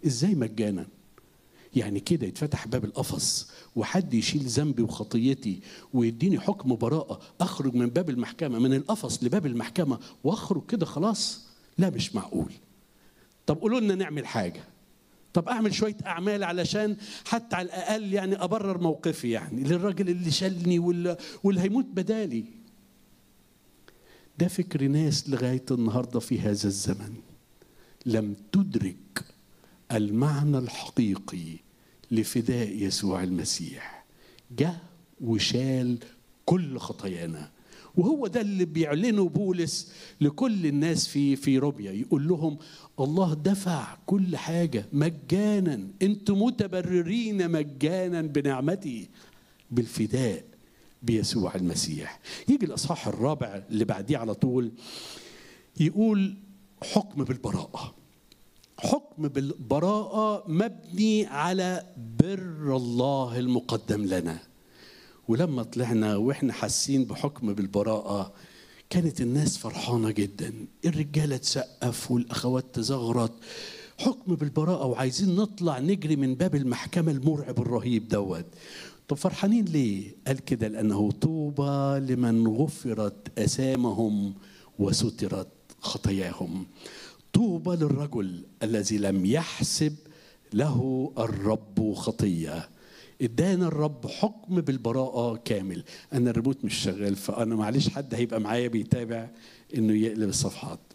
ازاي مجانا يعني كده يتفتح باب القفص وحد يشيل ذنبي وخطيتي ويديني حكم براءة أخرج من باب المحكمة من القفص لباب المحكمة وأخرج كده خلاص لا مش معقول طب قولوا لنا نعمل حاجة طب أعمل شوية أعمال علشان حتى على الأقل يعني أبرر موقفي يعني للراجل اللي شالني واللي, واللي هيموت بدالي ده فكر ناس لغاية النهاردة في هذا الزمن لم تدرك المعنى الحقيقي لفداء يسوع المسيح جه وشال كل خطايانا وهو ده اللي بيعلنه بولس لكل الناس في في روميا يقول لهم الله دفع كل حاجه مجانا انتم متبررين مجانا بنعمته بالفداء بيسوع المسيح يجي الاصحاح الرابع اللي بعديه على طول يقول حكم بالبراءه حكم بالبراءة مبني على بر الله المقدم لنا ولما طلعنا واحنا حاسين بحكم بالبراءة كانت الناس فرحانة جدا الرجالة تسقف والأخوات تزغرط حكم بالبراءة وعايزين نطلع نجري من باب المحكمة المرعب الرهيب دوت طب فرحانين ليه؟ قال كده لأنه طوبى لمن غفرت أسامهم وسترت خطاياهم طوبى للرجل الذي لم يحسب له الرب خطيه ادانا الرب حكم بالبراءه كامل انا الريموت مش شغال فانا معلش حد هيبقى معايا بيتابع انه يقلب الصفحات